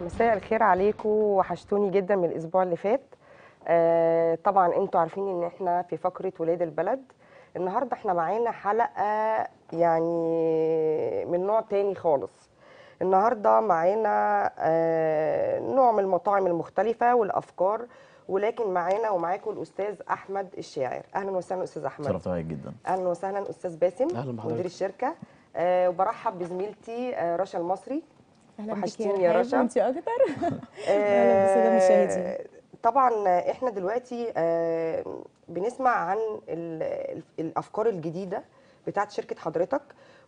مساء الخير عليكم وحشتوني جدا من الاسبوع اللي فات آه طبعا انتوا عارفين ان احنا في فقره ولاد البلد النهارده احنا معانا حلقه يعني من نوع تاني خالص النهارده معانا آه نوع من المطاعم المختلفه والافكار ولكن معانا ومعاكم الاستاذ احمد الشاعر اهلا وسهلا استاذ احمد شرفت بيك جدا اهلا وسهلا استاذ باسم أهلا بحضرتك. مدير الشركه آه وبرحب بزميلتي آه رشا المصري اهلا بك وحشتيني يا يا رشا. رشا انت اكتر أهلاً بالسادة المشاهدين. آه، طبعا احنا دلوقتي آه، بنسمع عن ال- ال- الافكار الجديده بتاعت شركه حضرتك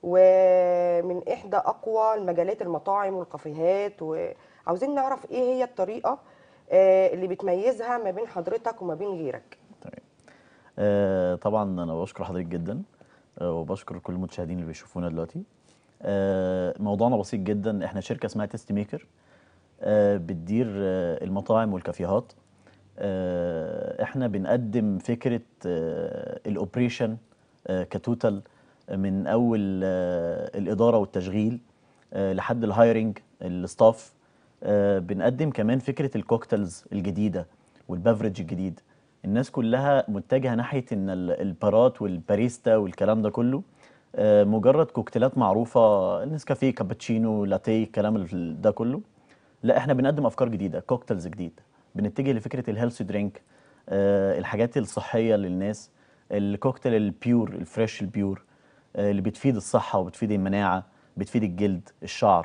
ومن احدى اقوى المجالات المطاعم والكافيهات وعاوزين نعرف ايه هي الطريقه آه، اللي بتميزها ما بين حضرتك وما بين غيرك تمام آه طبعا انا بشكر حضرتك جدا آه وبشكر كل المشاهدين اللي بيشوفونا دلوقتي آه موضوعنا بسيط جدا احنا شركه اسمها تيست ميكر آه بتدير آه المطاعم والكافيهات آه احنا بنقدم فكره آه الاوبريشن آه كتوتال من اول آه الاداره والتشغيل آه لحد الهايرنج الستاف آه بنقدم كمان فكره الكوكتيلز الجديده والبافرج الجديد الناس كلها متجهه ناحيه ان ال- البارات والباريستا والكلام ده كله آه، مجرد كوكتيلات معروفه النسكافيه كابتشينو لاتيه الكلام ال- ده كله لا احنا بنقدم افكار جديده كوكتيلز جديد بنتجه لفكره الهيلث درينك الحاجات الصحيه للناس الكوكتيل البيور الفريش البيور آه، اللي بتفيد الصحه وبتفيد المناعه بتفيد الجلد الشعر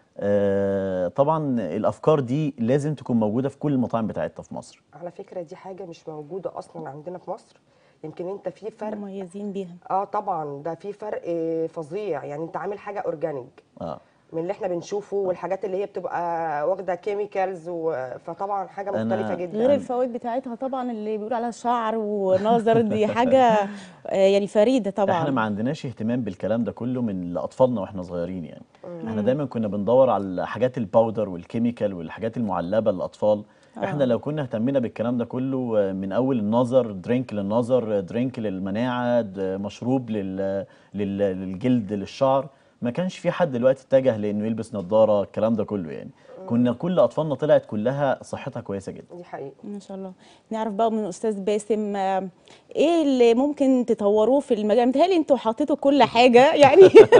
آه، طبعا الافكار دي لازم تكون موجوده في كل المطاعم بتاعتنا في مصر على فكره دي حاجه مش موجوده اصلا عندنا في مصر يمكن انت في فرق مميزين بيها اه طبعا ده في فرق آه، فظيع يعني انت عامل حاجه اورجانيك اه من اللي احنا بنشوفه والحاجات اللي هي بتبقى واخده كيميكالز و... فطبعا حاجه أنا- مختلفه جدا غير الفوائد بتاعتها طبعا اللي بيقول عليها شعر ونظر دي حاجه آه، يعني فريده طبعا احنا ما عندناش اهتمام بالكلام ده كله من لاطفالنا واحنا صغيرين يعني احنا دايما كنا بندور على حاجات الباودر والكيميكال والحاجات المعلبه للاطفال احنا لو كنا اهتمينا بالكلام ده كله آه، من اول النظر درينك للنظر درينك للمناعه د- مشروب لل... لل... للجلد للشعر ما كانش في حد دلوقتي اتجه لانه يلبس نظاره الكلام ده كله يعني كنا كل اطفالنا طلعت كلها صحتها كويسه جدا دي حقيقه ما شاء الله نعرف بقى من استاذ باسم آه، ايه اللي ممكن تطوروه في المجال متهيألي انتوا حطيتوا كل حاجه يعني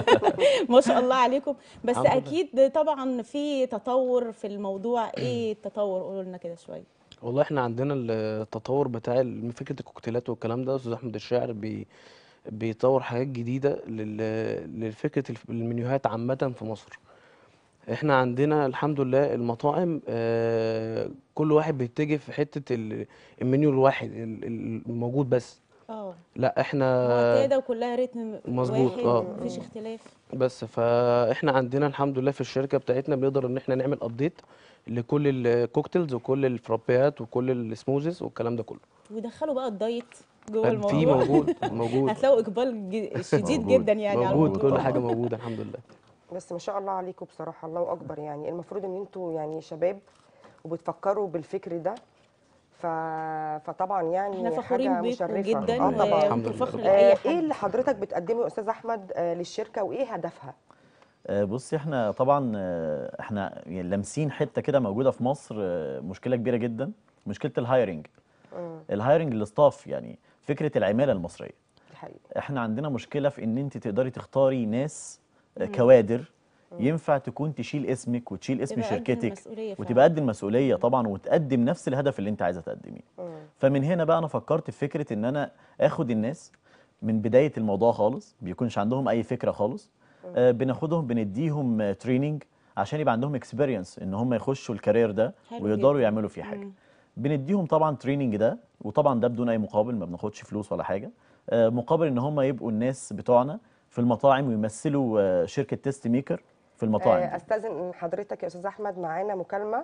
ما شاء الله عليكم بس الحمد لله. اكيد طبعا في تطور في الموضوع ايه التطور قولوا لنا كده شويه والله احنا عندنا التطور بتاع ال- فكره الكوكتيلات والكلام ده استاذ احمد الشاعر بي بيطور حاجات جديده لل- للفكره الف- المنيوهات عامه في مصر احنا عندنا الحمد لله المطاعم آه، كل واحد بيتجه في حته ال- المنيو الواحد ال- ال- الموجود بس اه لا احنا معتاده وكلها رتم مظبوط، واحد آه. مفيش اختلاف بس فاحنا عندنا الحمد لله في الشركه بتاعتنا بنقدر ان احنا نعمل ابديت لكل الكوكتيلز وكل الفرابيات وكل السموزيز والكلام ده كله ودخلوا بقى الدايت جوه في الموضوع موجود موجود هتلاقوا اقبال ج- شديد موجود. جدا يعني على موجود الموضوع كل حاجه موجوده الحمد لله بس ما شاء الله عليكم بصراحه الله اكبر يعني المفروض ان انتوا يعني شباب وبتفكروا بالفكر ده ف... فطبعا يعني احنا فخورين حاجه بيكم مشرفه جدا اه طبعا الحمد وانتوا لله. فخر آه لاي ايه حد اللي حضرتك بتقدمه يا استاذ احمد آه للشركه وايه هدفها آه، بصي احنا طبعا آه، احنا يعني لامسين حته كده موجوده في مصر آه، مشكله كبيره جدا مشكله الهايرنج مم، الهايرنج للستاف يعني فكره العماله المصريه دي حقيقه احنا عندنا مشكله في ان انت تقدري تختاري ناس آه، كوادر ينفع تكون تشيل اسمك وتشيل اسم تبقى قد شركتك المسؤولية فعلا. وتبقى قد المسؤوليه طبعا وتقدم نفس الهدف اللي انت عايزه تقدميه مم. فمن هنا بقى انا فكرت في فكره ان انا اخد الناس من بدايه الموضوع خالص بيكونش عندهم اي فكره خالص آه بناخدهم بنديهم تريننج عشان يبقى عندهم اكسبيرينس ان هم يخشوا الكارير ده حلو ويقدروا جدا. يعملوا فيه حاجه مم. بنديهم طبعا تريننج ده وطبعا ده بدون اي مقابل ما بناخدش فلوس ولا حاجه آه مقابل ان هم يبقوا الناس بتوعنا في المطاعم ويمثلوا آه شركه تيست ميكر في المطاعم آه دي. استاذن من حضرتك يا استاذ احمد معانا مكالمه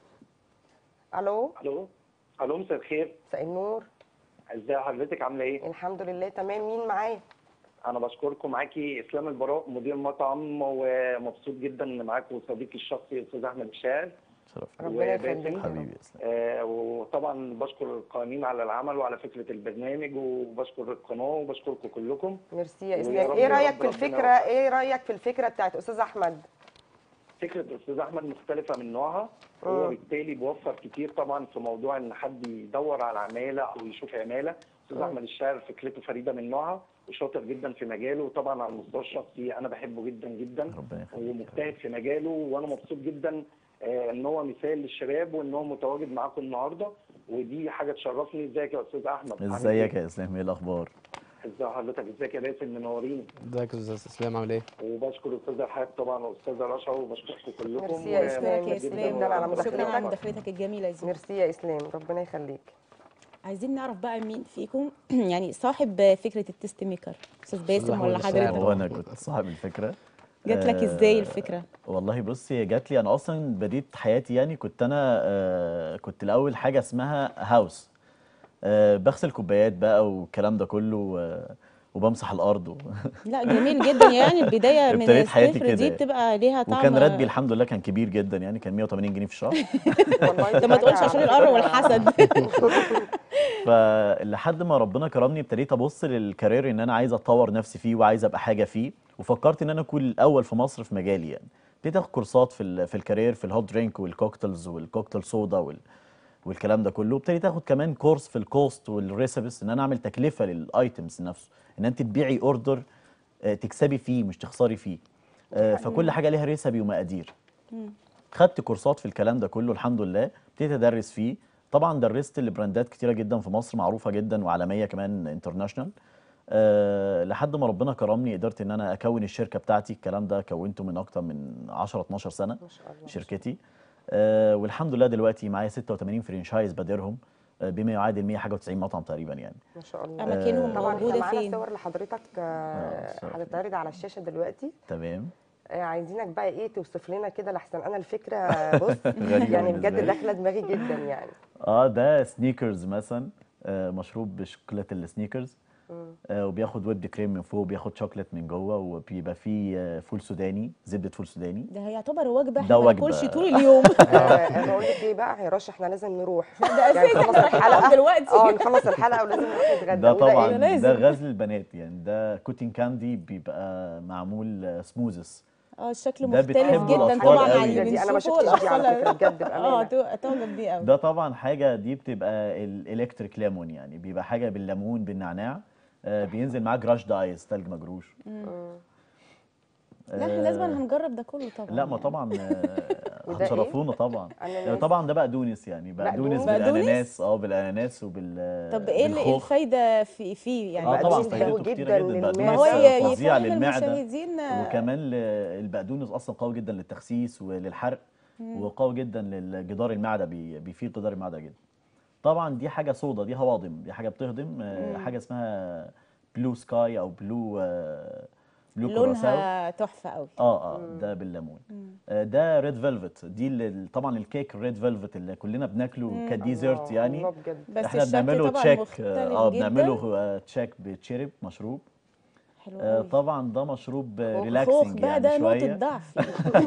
الو الو الو مساء الخير مساء النور ازاي حضرتك عامله ايه الحمد لله تمام مين معايا انا بشكركم معاكي اسلام البراء مدير مطعم ومبسوط جدا ان معاكم صديقي الشخصي استاذ احمد الشاعر شرف ربنا وباسم. يخليك حبيبي اسلام آه وطبعا بشكر القائمين على العمل وعلى فكره البرنامج وبشكر القناه وبشكركم كلكم ميرسي يا ويا اسلام رب ايه يا رايك رب في ربنا الفكره ايه رايك في الفكره بتاعت استاذ احمد فكره الاستاذ احمد مختلفه من نوعها وهو بالتالي بيوفر كتير طبعا في موضوع ان حد يدور على عماله او يشوف عماله استاذ احمد الشاعر فكرته فريده من نوعها وشاطر جدا في مجاله وطبعا على المستوى الشخصي انا بحبه جدا جدا ربنا يخليك ومجتهد في مجاله وانا مبسوط جدا آه، ان هو مثال للشباب وان هو متواجد معاكم النهارده ودي حاجه تشرفني ازيك يا استاذ احمد عامل ازيك إيه؟ يا اسلام ايه الاخبار ازي حضرتك ازيك يا باسم منورين ازيك يا استاذ اسلام عامل ايه؟ وبشكر الاستاذ الحاج طبعا والاستاذه رشا وبشكركم كلكم ميرسي يا إسلام، ومبسوط ميرسي جداً جداً على وأنا مداخلتك. شكرا على مبسوط. مداخلتك الجميله دي ميرسي يا اسلام ربنا يخليك عايزين نعرف بقى مين فيكم يعني صاحب فكره التست ميكر استاذ باسم أحمد ولا الساعد. حضرتك وانا كنت صاحب الفكره جات لك آه، ازاي الفكره والله بصي هي جات لي انا اصلا بديت حياتي يعني كنت انا آه، كنت الاول حاجه اسمها هاوس آه، بغسل كوبايات بقى والكلام ده كله آه، وبمسح الارض و... لا جميل جدا يعني البدايه من ابتديت حياتي الصفر دي كده. بتبقى ليها طعم وكان راتبي الحمد لله كان كبير جدا يعني كان 180 جنيه في الشهر والله ده ما تقولش عشان القر والحسد فلحد ما ربنا كرمني ابتديت ابص للكارير ان انا عايز اطور نفسي فيه وعايز ابقى حاجه فيه وفكرت ان انا اكون الاول في مصر في مجالي يعني ابتديت اخد كورسات في ال- في الكارير في الهوت درينك والكوكتيلز والكوكتيل صودا وال والكلام ده كله ابتديت اخد كمان كورس في الكوست والريسبس ان انا اعمل تكلفه للايتمز نفسه ان انت تبيعي اوردر تكسبي فيه مش تخسري فيه آه، فكل حاجه ليها ريسبي ومقادير خدت كورسات في الكلام ده كله الحمد لله ابتديت ادرس فيه طبعا درست لبراندات كتيره جدا في مصر معروفه جدا وعالميه كمان انترناشونال أه لحد ما ربنا كرمني قدرت ان انا اكون الشركه بتاعتي الكلام ده كونته من اكتر من 10 12 سنه ما شاء الله شركتي أه والحمد لله دلوقتي معايا 86 فرنشايز بديرهم آه، بما يعادل 100 حاجه و90 مطعم تقريبا يعني ما شاء الله اماكنهم طبعا احنا موجوده معانا فين صور لحضرتك آه، آه، صور. هتتعرض على الشاشه دلوقتي تمام آه، عايزينك بقى ايه توصف لنا كده لحسن انا الفكره بص غريبة يعني بالنسبة بجد لي. داخله دماغي جدا يعني اه ده سنيكرز مثلا آه مشروب بشوكولاته السنيكرز آه وبياخد ويب كريم من فوق وبياخد شوكليت من جوه وبيبقى فيه آه فول سوداني زبده فول سوداني ده هيعتبر وجبه احنا ده ما وجبة. ناكلش طول اليوم آه، بقول لك ايه بقى يا رش احنا لازم نروح ده يعني اساسي نخلص احنا رايحين الحلقه دلوقتي اه نخلص الحلقه ولازم نروح نتغدى ده وده طبعا إيه؟ لازم. ده غزل البنات يعني ده كوتين كاندي بيبقى معمول سموزس اه الشكل ده مختلف بتحبه جدا الأطفال طبعا قوي. عن اللي دي أنا ما بنشوفه شفتش دي على الأطفال- فكرة بجد بأمانة. اه تو- تعجب بيه قوي ده طبعا حاجه دي بتبقى الالكتريك ليمون يعني بيبقى حاجه بالليمون بالنعناع آه بينزل معاه جراش دايس تلج مجروش لا احنا لازم هنجرب ده كله طبعا لا ما يعني. طبعا آه، وده إيه؟ هتشرفونا طبعا أناناس. آه، طبعا ده بقدونس يعني بقدونس بقدونس؟ بالاناناس اه بالاناناس وبال طب ايه اللي- إيه بالخوخ. الفايده في فيه يعني اه طبعا البقدونس حلو فايدته جدا كتيره جدا للمعدة. ما البقدونس هو ي- فظيع يفهم للمعده المشاهدين آه، وكمان ل- البقدونس اصلا قوي جدا للتخسيس وللحرق وقوي جدا للجدار المعده بي- بيفيد جدار المعده جدا طبعا دي حاجه صودا دي هواضم دي حاجه بتهضم آه، حاجه اسمها بلو سكاي او بلو آه، بلو كوراساو لونها تحفه قوي اه اه ده بالليمون آه ده ريد فيلفت دي اللي طبعا الكيك الريد فيلفت اللي كلنا بناكله كديزرت الله، يعني الله بجد بس احنا الشكل بنعمله طبعا تشيك مختلف اه جدا بنعمله آه، تشيك بتشرب مشروب حلو آه قوي طبعا ده مشروب خوخ ريلاكسنج بقى يعني ده نقطه شويه ضعف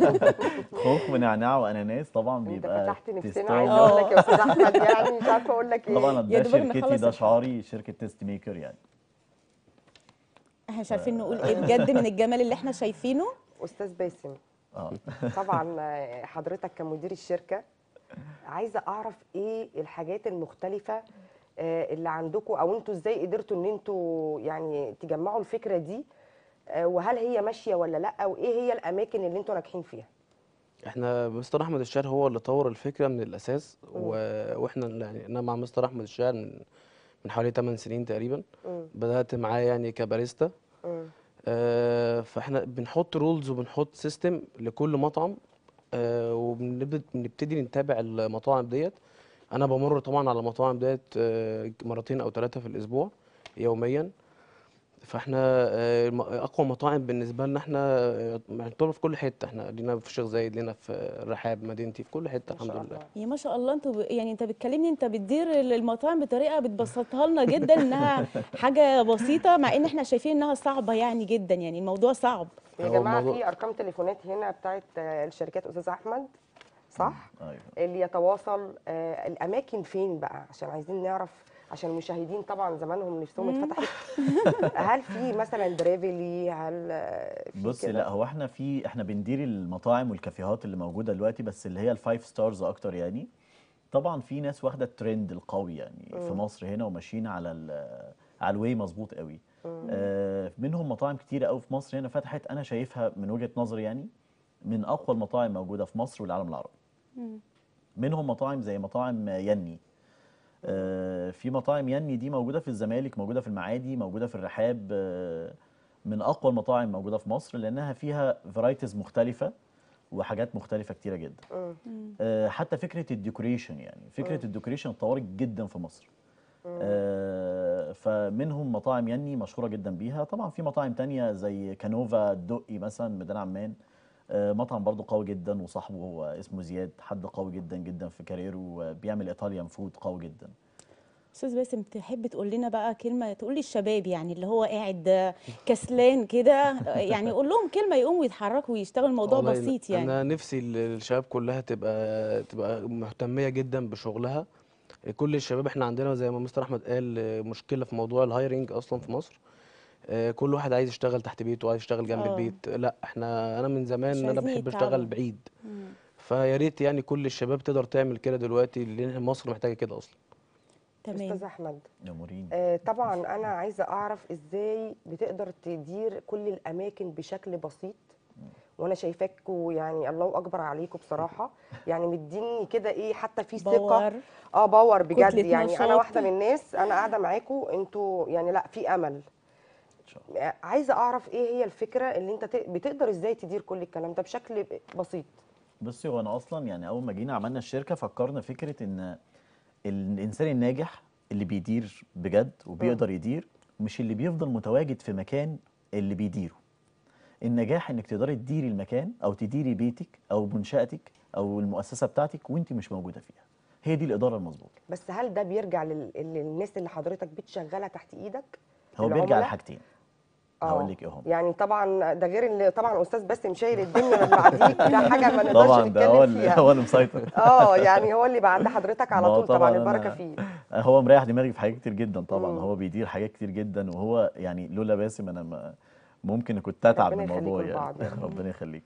خوخ ونعناع واناناس طبعا انت بيبقى فتحت نفسنا تيستو. عايزه اقول لك يا استاذ احمد يعني مش عارفه اقول لك ايه طبعا يا ده دوبك شركتي نخلص ده الحلقة. شعاري شركه تيست ميكر يعني احنا مش عارفين نقول ايه بجد من الجمال اللي احنا شايفينه استاذ باسم اه طبعا آه، حضرتك كمدير الشركه عايزه اعرف ايه الحاجات المختلفه آه، اللي عندكم او انتوا ازاي قدرتوا ان انتوا يعني تجمعوا الفكره دي آه، وهل هي ماشيه ولا لا وايه هي الاماكن اللي انتوا ناجحين فيها احنا مستر احمد الشاعر هو اللي طور الفكره من الاساس و... واحنا يعني انا مع مستر احمد الشاعر من من حوالي 8 سنين تقريبا مم. بدات معاه يعني كباريستا مم. آه، فاحنا بنحط رولز وبنحط سيستم لكل مطعم آه، وبنبدا بنبتدي نتابع المطاعم ديت انا بمر طبعا على المطاعم ديت آه، مرتين او ثلاثه في الاسبوع يوميا فاحنا آه، الم- اقوى مطاعم بالنسبه لنا احنا آه، يعتبر في كل حته احنا لينا في الشيخ زايد لينا في الرحاب مدينتي في كل حته ما الحمد شاء لله الله يا ما شاء الله انتوا ب... يعني انت بتكلمني انت بتدير المطاعم بطريقه بتبسطها لنا جدا انها حاجه بسيطه مع ان احنا شايفين انها صعبه يعني جدا يعني الموضوع صعب يا هو جماعه الموضوع- في ارقام تليفونات هنا بتاعت آه، الشركات استاذ احمد صح ايوه اللي يتواصل آه، الاماكن فين بقى عشان عايزين نعرف عشان المشاهدين طبعا زمانهم نفسهم اتفتحت هل في مثلا دريفلي هل آه، في بصي كده؟ لا هو احنا في احنا بندير المطاعم والكافيهات اللي موجوده دلوقتي بس اللي هي الفايف ستارز اكتر يعني طبعا في ناس واخده الترند القوي يعني في مصر هنا وماشيين على ال- على الواي مظبوط قوي آه منهم مطاعم كتيره قوي في مصر هنا فتحت انا شايفها من وجهه نظري يعني من اقوى المطاعم موجوده في مصر والعالم العربي منهم مطاعم زي مطاعم يني آه، في مطاعم يني دي موجوده في الزمالك موجوده في المعادي موجوده في الرحاب آه، من اقوى المطاعم موجوده في مصر لانها فيها فرايتيز مختلفه وحاجات مختلفه كتيره جدا آه، حتى فكره الديكوريشن يعني فكره الديكوريشن اتطورت جدا في مصر آه، فمنهم مطاعم يني مشهوره جدا بيها طبعا في مطاعم تانية زي كانوفا الدقي مثلا ميدان عمان آه، مطعم برضو قوي جدا وصاحبه هو اسمه زياد حد قوي جدا جدا في كاريره وبيعمل ايطاليان فود قوي جدا استاذ باسم تحب تقول لنا بقى كلمه تقول للشباب يعني اللي هو قاعد كسلان كده يعني قول لهم كلمه يقوموا يتحركوا ويشتغلوا الموضوع والله بسيط يعني انا نفسي ال- الشباب كلها تبقى تبقى مهتميه جدا بشغلها كل الشباب احنا عندنا زي ما مستر احمد قال مشكله في موضوع الهايرنج اصلا في مصر آه، كل واحد عايز يشتغل تحت بيته عايز يشتغل جنب آه. البيت لا احنا انا من زمان مش ان انا عايزين بحب يتعبوا. اشتغل بعيد فيا ريت يعني كل الشباب تقدر تعمل كده دلوقتي لان مصر محتاجه كده اصلا استاذ تمام احمد يا مورين آه، طبعا انا عايزه اعرف ازاي بتقدر تدير كل الاماكن بشكل بسيط وانا شايفاكوا يعني الله اكبر عليكم بصراحه يعني مديني كده ايه حتى في ثقه باور. اه باور بجد كتلة يعني انا نشاط. واحده من الناس انا قاعده معاكم انتوا يعني لا في امل ان شاء الله آه، عايزه اعرف ايه هي الفكره اللي انت ت- بتقدر ازاي تدير كل الكلام ده بشكل بسيط بصي هو انا اصلا يعني اول ما جينا عملنا الشركه فكرنا فكره ان الانسان الناجح اللي بيدير بجد وبيقدر يدير مش اللي بيفضل متواجد في مكان اللي بيديره النجاح انك تقدري تديري المكان او تديري بيتك او منشاتك او المؤسسه بتاعتك وانت مش موجوده فيها هي دي الاداره المظبوطه بس هل ده بيرجع لل- للناس اللي حضرتك بتشغلها تحت ايدك هو بيرجع العملاء؟ لحاجتين آه. هقول لك ايه هم يعني طبعا ده غير ان طبعا استاذ باسم شايل الدنيا من بعديك ده حاجه ما نقدرش طبعا ده هو نتكلم اللي فيها هو اللي مسيطر اه يعني هو اللي بعد حضرتك على ما هو طول طبعا طبعاً البركه أنا- فيه هو مريح دماغي في حاجات كتير جدا طبعا مم. هو بيدير حاجات كتير جدا وهو يعني لولا باسم انا ما ممكن كنت اتعب ربنا من الموضوع يخليكم يعني لبعض. ربنا يخليك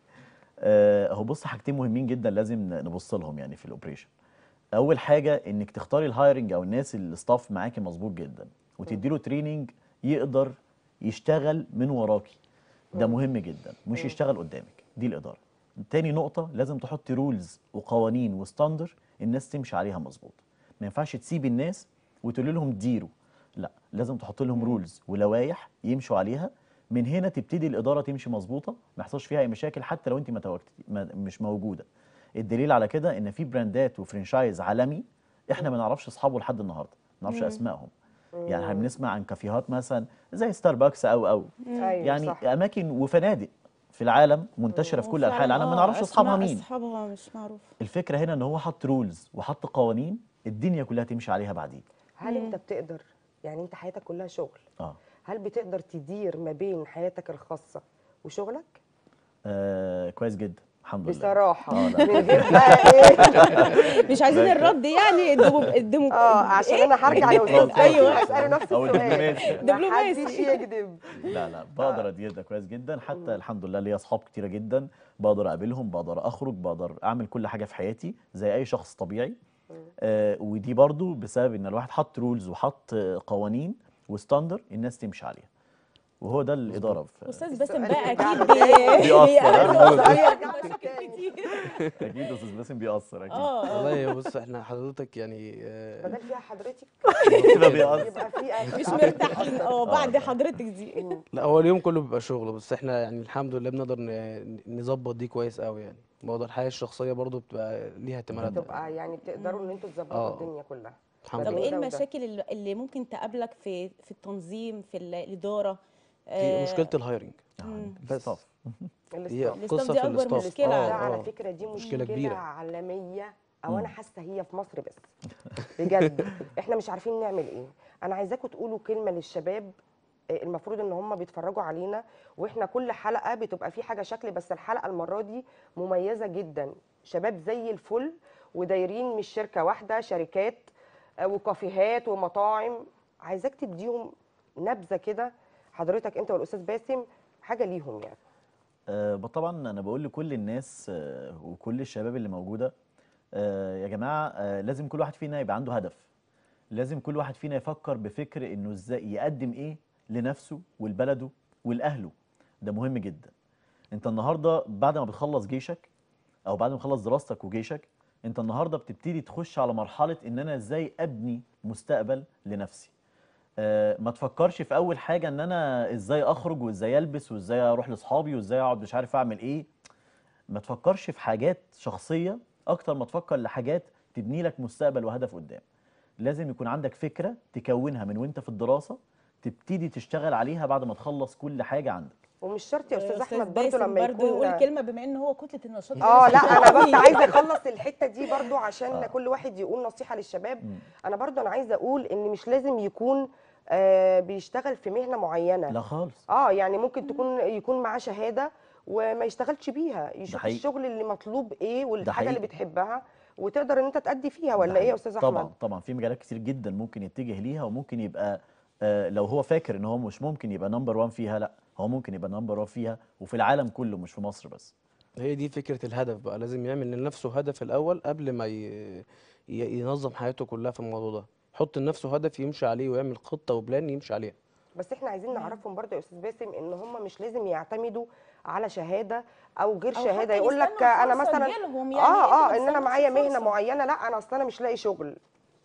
آه هو بص حاجتين مهمين جدا لازم نبص لهم يعني في الاوبريشن اول حاجه انك تختاري الهايرنج او الناس الستاف معاكي مظبوط جدا وتدي له تريننج يقدر يشتغل من وراكي ده مهم جدا مش يشتغل قدامك دي الاداره تاني نقطه لازم تحطي رولز وقوانين وستاندر الناس تمشي عليها مظبوط ما ينفعش تسيبي الناس وتقولي لهم ديروا لا لازم تحط لهم رولز ولوائح يمشوا عليها من هنا تبتدي الاداره تمشي مظبوطه ما يحصلش فيها اي مشاكل حتى لو انت ما تواجدتي ما مش موجوده الدليل على كده ان في براندات وفرنشايز عالمي احنا ما نعرفش اصحابه لحد النهارده ما نعرفش اسمائهم يعني احنا بنسمع عن كافيهات مثلا زي ستاربكس او او ايوه يعني صح. اماكن وفنادق في العالم منتشره في كل انحاء العالم ما نعرفش اصحابها مين اصحابها مش معروف الفكره هنا ان هو حط رولز وحط قوانين الدنيا كلها تمشي عليها بعدين هل انت بتقدر يعني انت حياتك كلها شغل اه هل بتقدر تدير ما بين حياتك الخاصه وشغلك آه كويس جدا الحمد لله بصراحه آه، لا. من غير بقى ايه مش عايزين الرد يعني الدمو الدمو اه عشان انا هرجع لاستاذ أيوة. باسم اساله نفس أو السؤال الدبلوماسي. دبلوماسي. محدش يكذب لا لا بقدر ادير ده كويس جدا حتى الحمد لله ليا اصحاب كتيره جدا بقدر اقابلهم بقدر اخرج بقدر اعمل كل حاجه في حياتي زي اي شخص طبيعي آه ودي برضو بسبب ان الواحد حط رولز وحط آه، قوانين وستاندر الناس تمشي عليها وهو ده الاداره في استاذ باسم السؤال بقى يرجع اكيد له بي- تاني. بيأثر. بيقابل أنا السؤال مشاكل يرجع له تاني. كتير اكيد استاذ باسم بيأثر اكيد اه اه والله بص احنا حضرتك يعني آه، بدل فيها حضرتك كده بيأثر يبقى في مش مرتاحين اه بعد حضرتك دي لا هو اليوم كله بيبقى شغل بس احنا يعني الحمد لله بنقدر ن- نظبط دي كويس قوي يعني موضوع الحياه الشخصيه برضو بتبقى ليها اهتمامات تبقى يعني بتقدروا ان انتوا تظبطوا آه. الدنيا كلها الحمد طب ده ايه وده وده. المشاكل اللي- اللي ممكن تقابلك في في التنظيم في ال- الاداره في آه، مشكله الهايرنج بس هي الاستاف. الاستاف قصه دي في أكبر الاستاف مشكلة. ده اه على اه فكره دي مشكله, مشكلة كبيرة. عالميه او انا حاسه هي في مصر بس بجد احنا مش عارفين نعمل ايه انا عايزاكم تقولوا كلمه للشباب آه، المفروض ان هم بيتفرجوا علينا واحنا كل حلقه بتبقى في حاجه شكل بس الحلقه المره دي مميزه جدا شباب زي الفل ودايرين مش شركه واحده شركات آه، وكافيهات ومطاعم عايزاك تديهم نبذه كده حضرتك انت والاستاذ باسم حاجه ليهم يعني آه، طبعا انا بقول لكل الناس آه، وكل الشباب اللي موجوده آه، يا جماعه آه، لازم كل واحد فينا يبقى عنده هدف لازم كل واحد فينا يفكر بفكر انه ازاي يقدم ايه لنفسه ولبلده ولاهله ده مهم جدا انت النهارده بعد ما بتخلص جيشك او بعد ما تخلص دراستك وجيشك انت النهارده بتبتدي تخش على مرحله ان انا ازاي ابني مستقبل لنفسي آه، ما تفكرش في اول حاجه ان انا ازاي اخرج وازاي البس وازاي اروح لاصحابي وازاي اقعد مش عارف اعمل ايه ما تفكرش في حاجات شخصيه اكتر ما تفكر لحاجات تبني لك مستقبل وهدف قدام لازم يكون عندك فكره تكونها من وانت في الدراسه تبتدي تشتغل عليها بعد ما تخلص كل حاجه عندك ومش شرط يا استاذ أستاذ احمد برضو باسم لما برضو يكون يقول كلمه بما ان هو كتله النشاط اه لا كده انا شاطر بس قوي. عايزه اخلص الحته دي برضو عشان آه. كل واحد يقول نصيحه للشباب مم. انا برضو انا عايزه اقول ان مش لازم يكون آه بيشتغل في مهنه معينه لا خالص اه يعني ممكن تكون يكون معاه شهاده وما يشتغلش بيها يشوف حقيقي. الشغل اللي مطلوب ايه والحاجه اللي حقيقي. بتحبها وتقدر ان انت تأدي فيها ده ولا ايه يا حقيقي. استاذ طبعا احمد طبعا في مجالات كتير جدا ممكن يتجه ليها وممكن يبقى آه، لو هو فاكر ان هو مش ممكن يبقى نمبر 1 فيها لا هو ممكن يبقى نمبر 1 فيها وفي العالم كله مش في مصر بس هي دي فكرة الهدف بقى لازم يعمل لنفسه هدف الأول قبل ما ي... ي- ينظم حياته كلها في الموضوع ده يحط لنفسه هدف يمشي عليه ويعمل خطة وبلان يمشي عليها بس احنا عايزين نعرفهم برضه يا استاذ باسم ان هم مش لازم يعتمدوا على شهاده او غير أو شهاده حتى يقول لك يستنوا انا الفرصة مثلا تجيلهم، يعني اه أنتوا اه ما ان انا تستنوش معايا مهنه الفرصة. معينه لا انا اصل انا مش لاقي شغل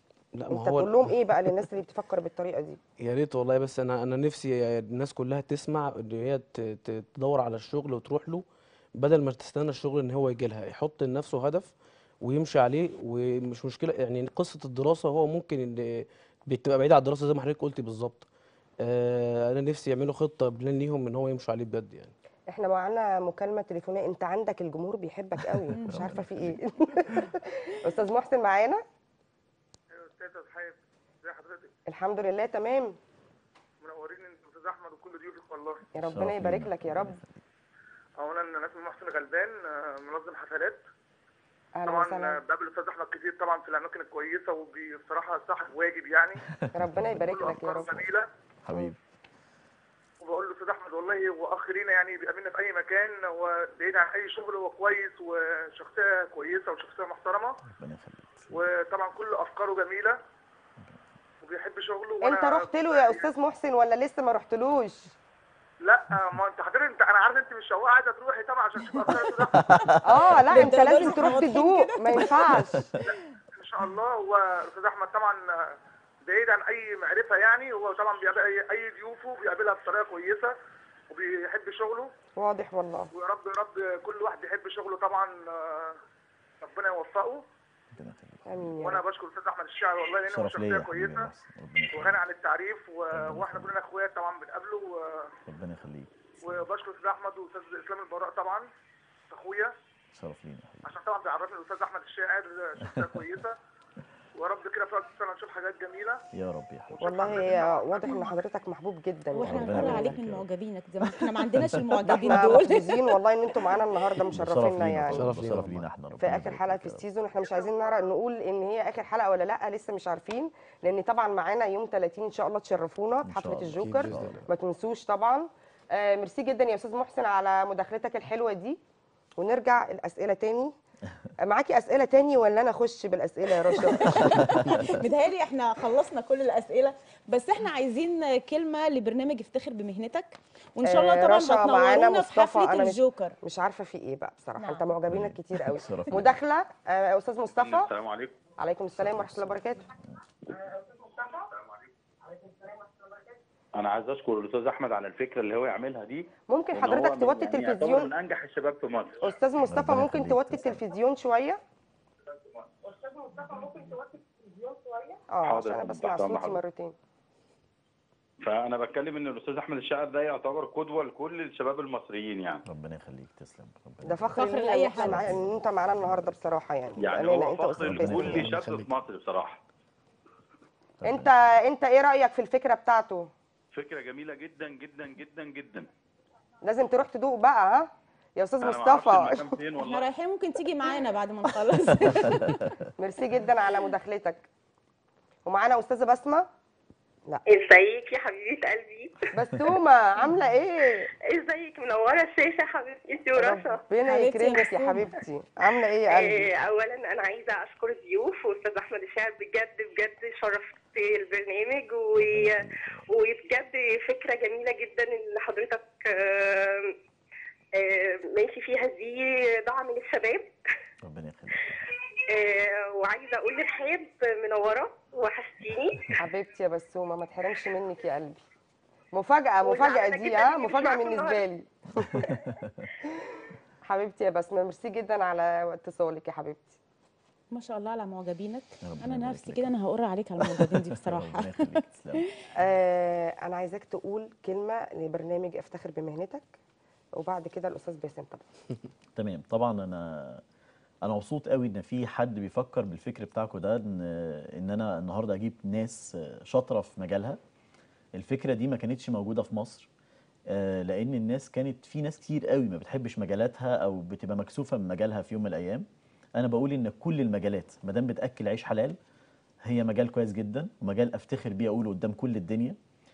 لا ما انت هو تقول لهم ايه بقى للناس اللي بتفكر بالطريقه دي يا ريت والله بس انا انا نفسي الناس كلها تسمع ان هي ت- ت- تدور على الشغل وتروح له بدل ما تستنى الشغل ان هو يجي لها يحط لنفسه هدف ويمشي عليه ومش مشكله يعني قصه الدراسه هو ممكن ان بتبقى بعيد عن الدراسه زي ما حضرتك قلتي بالظبط آه انا نفسي يعملوا خطه بلان ليهم ان هو يمشوا عليه بجد يعني احنا معانا مكالمه تليفونيه انت عندك الجمهور بيحبك قوي مش عارفه في ايه استاذ محسن معانا ايوه استاذ حياة ازي حضرتك الحمد لله تمام منورين انت استاذ احمد وكل ضيوفك والله يا شرف ربنا يبارك لينا. لك يا رب اولا انا اسمي محسن غلبان آه، منظم حفلات اهلا طبعا آه، وسهلا بقابل الاستاذ احمد كتير طبعا في الاماكن الكويسه وبصراحه صاحب واجب يعني ربنا يبارك كل لك يا افكاره رب جميله حبيبي وبقول له استاذ احمد والله هو اخ لينا يعني بيقابلنا في اي مكان هو بعيد عن اي شغل هو كويس وشخصيه كويسه وشخصيه محترمه ربنا يخليك وطبعا كل افكاره جميله وبيحب شغله انت وأنا رحت له يا استاذ محسن ولا لسه ما رحتلوش لا ما انت حضرتك انت انا عارف انت مش شواقه عايزه تروحي طبعا عشان تشوفي افكار الاستاذ احمد اه لا انت للدرجة لازم دي تروح احنا واضحين تدوق ما ينفعش ان شاء الله هو الاستاذ احمد طبعا بعيد عن اي معرفه يعني هو طبعا بيقابل اي اي ضيوفه بيقابلها بطريقه كويسه وبيحب شغله واضح والله ويا رب يا رب كل واحد بيحب شغله طبعا آه، ربنا يوفقه ربنا يخليك امين يا وانا رب بشكر الاستاذ احمد الشاعر والله لانه هو شرف ليا شخصيه يا حبيبي يا كويسه محسن. ربنا يخليك وغني عن التعريف و- واحنا كلنا اخوات طبعا بنقابله و- ربنا يخليك وبشكر الاستاذ احمد والاستاذ اسلام البراء طبعا اخويا شرف لينا يا حبيبي عشان طبعا بيعرفني الاستاذ احمد الشاعر شخصيه كويسه ويا رب كده في وقت السنه نشوف حاجات جميله يا رب يا حبيبي والله هي واضح ان حضرتك محبوب جدا واحنا ربنا هنقول يبارك عليك لك من يا رب. معجبينك زي ما احنا ما عندناش ده المعجبين احنا دول محظوظين والله ان انتوا معانا النهارده ده شرف مشرفينا لينا يعني طبعاً. شرف ده لينا شرف والله. لينا احنا في ربنا اخر يبارك حلقه لك في يا رب. السيزون احنا مش عايزين نرى نقول ان هي اخر حلقه ولا لا لسه مش عارفين لان طبعا معانا يوم 30 ان شاء الله تشرفونا في إن شاء حفله الله. الجوكر أكيد بإذن الله. ما تنسوش طبعا آه ميرسي جدا يا استاذ محسن على مداخلتك الحلوه دي ونرجع الاسئله تاني آه، معاكي اسئله تاني ولا انا اخش بالاسئله يا رشا متهيألي احنا خلصنا كل الأسئلة بس احنا عايزين كلمة لبرنامج افتخر بمهنتك وإن شاء الله آه، طبعا رشا ما معانا تنورونا في مصطفى، حفلة أنا مش- الجوكر مش عارفه في ايه بقى بصراحه نعم. انت معجبينك كتير قوي شرف لينا. مداخله آه، يا استاذ مصطفى السلام عليكم عليكم السلام ورحمه الله وبركاته انا عايز اشكر الاستاذ احمد على الفكره اللي هو يعملها دي ممكن وإن هو حضرتك من- توطي يعني يعتبر التلفزيون من انجح الشباب في مصر استاذ مصطفى ربنا ممكن يخليك، توطي تسلم. التلفزيون شويه اه حاضر، عشان انا حاضر، بسمع تحت أمر صوتي حضرتك. مرتين فانا بتكلم ان الاستاذ احمد الشاعر ده يعتبر قدوه لكل الشباب المصريين يعني ربنا يخليك تسلم ربنا ده يخليك. فخر فخر لينا لأي ان إحنا حد. معانا- ان انت معانا النهارده بصراحه يعني يعني بأمانة، هو انت فخر استاذ ربنا باسم يخليك. لكل شاب في يخليك. مصر بصراحه انت انت ايه رايك في الفكره بتاعته فكره جميله جدا جدا جدا جدا لازم تروح تدوق بقى ها يا استاذ أنا ما أعرفش مصطفى المكان فين احنا والله رايحين ممكن تيجي معانا بعد ما نخلص ميرسي جدا على مداخلتك ومعانا استاذه بسمه لا ازيك يا حبيبه قلبي بسومه عامله ايه ازيك منوره الشاشه حبيبتي انت ورشا ربنا حبيبتي يا يكرمك يا بسومة. حبيبتي عامله ايه يا قلبي آه، اولا انا عايزه اشكر الضيوف واستاذ احمد الشاعر بجد بجد شرفت البرنامج و... وبجد فكره جميله جدا اللي حضرتك آه، آه، ماشي فيها دي دعم للشباب ربنا يخليك آه، وعايزه اقول لرحاب منوره وحشتيني حبيبتي يا بسومه ما تحرمش منك يا قلبي مفاجاه وزعلانة مفاجاه دي جداً ها إني مش مفاجاه معاكم بالنسبه لي حبيبتي يا بسمه ميرسي جدا على اتصالك يا حبيبتي ما شاء الله على معجبينك ربنا انا يبارك نفسي لك. كده انا هقر عليك على المعجبين دي بصراحه ربنا يخليك تسلم آه انا عايزاك تقول كلمه لبرنامج افتخر بمهنتك وبعد كده الاستاذ باسم طبعا تمام طبعا انا انا مبسوط قوي ان في حد بيفكر بالفكر بتاعكم ده ان ان انا النهارده اجيب ناس شاطره في مجالها الفكره دي ما كانتش موجوده في مصر آه، لان الناس كانت في ناس كتير قوي ما بتحبش مجالاتها او بتبقى مكسوفه من مجالها في يوم من الايام انا بقول ان كل المجالات ما دام بتاكل عيش حلال هي مجال كويس جدا ومجال افتخر بيه اقوله قدام كل الدنيا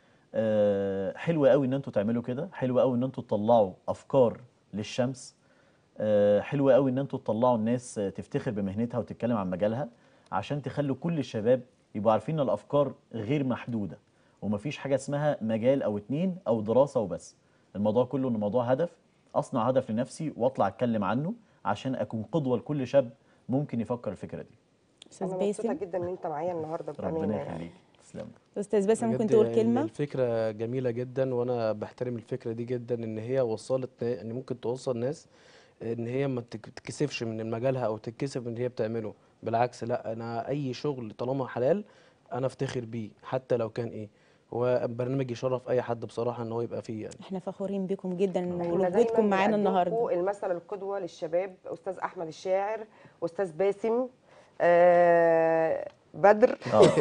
آه، حلو قوي ان انتوا تعملوا كده حلو قوي ان انتوا تطلعوا افكار للشمس آه، حلو قوي ان انتوا تطلعوا الناس آه، تفتخر بمهنتها وتتكلم عن مجالها عشان تخلوا كل الشباب يبقوا عارفين ان الافكار غير محدوده ومفيش حاجه اسمها مجال او اتنين او دراسه وبس الموضوع كله انه موضوع هدف اصنع هدف لنفسي واطلع اتكلم عنه عشان اكون قدوه لكل شاب ممكن يفكر الفكره دي استاذ انا مبسوطه باسم جدا ان انت معايا النهارده بامانه ربنا يعني يخليك تسلم استاذ باسم ممكن بجد تقول ال- كلمه الفكرة جميلة جدا وانا بحترم الفكرة دي جدا ان هي وصلت ان ممكن توصل ناس ان هي ما تك- تتكسفش من مجالها او تتكسف من اللي هي بتعمله بالعكس لا انا اي شغل طالما حلال انا افتخر بيه حتى لو كان ايه هو برنامج يشرف اي حد بصراحة ان هو يبقى فيه يعني احنا فخورين بكم جدا احنا ووجودكم دايما معانا بنقدمكم النهارده المثل القدوه للشباب استاذ احمد الشاعر استاذ باسم آه بدر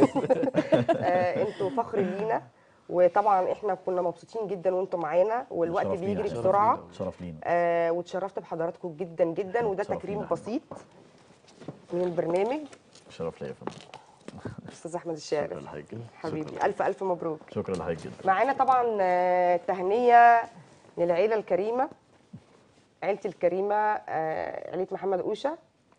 آه انتوا فخر لينا وطبعا احنا كنا مبسوطين جدا وانتوا معانا والوقت شرف لينا. بيجري شرف بسرعه لينا. شرف لينا آه واتشرفت بحضراتكم جدا جدا وده شرف تكريم لينا. بسيط من البرنامج شرف ليا يا فندم استاذ احمد شكرا الشاعر لحضرتك جدا حبيبي الف الف مبروك شكرا لحضرتك جدا معانا طبعا آه، تهنئه للعيله الكريمه عيلتي الكريمه آه، عيله محمد اوشه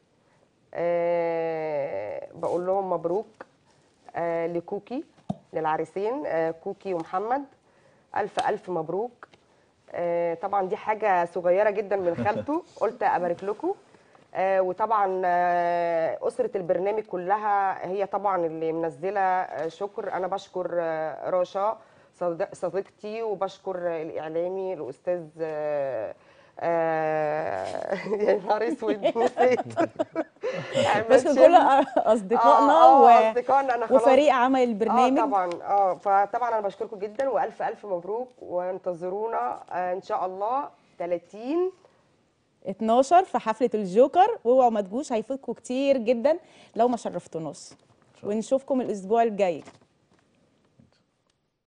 آه، بقول لهم مبروك آه، لكوكي للعريسين آه، كوكي ومحمد الف الف مبروك آه، طبعا دي حاجه صغيره جدا من خالته قلت ابارك لكم آه، وطبعا آه، اسره البرنامج كلها هي طبعا اللي منزله آه، شكر انا بشكر آه، رشا صديق- صديقتي وبشكر الاعلامي الاستاذ آه، آه، يا نهار اسود نسيت أحمد بشكر شامل. كل اصدقائنا آه، و... آه، اصدقائنا انا خلاص وفريق عمل اه البرنامج طبعا اه فطبعا انا بشكركم جدا والف الف مبروك وانتظرونا آه ان شاء الله 30 12 في حفله الجوكر واوعوا ما تجوش هيفوتكم كتير جدا لو ما شرفتوناش ونشوفكم الاسبوع الجاي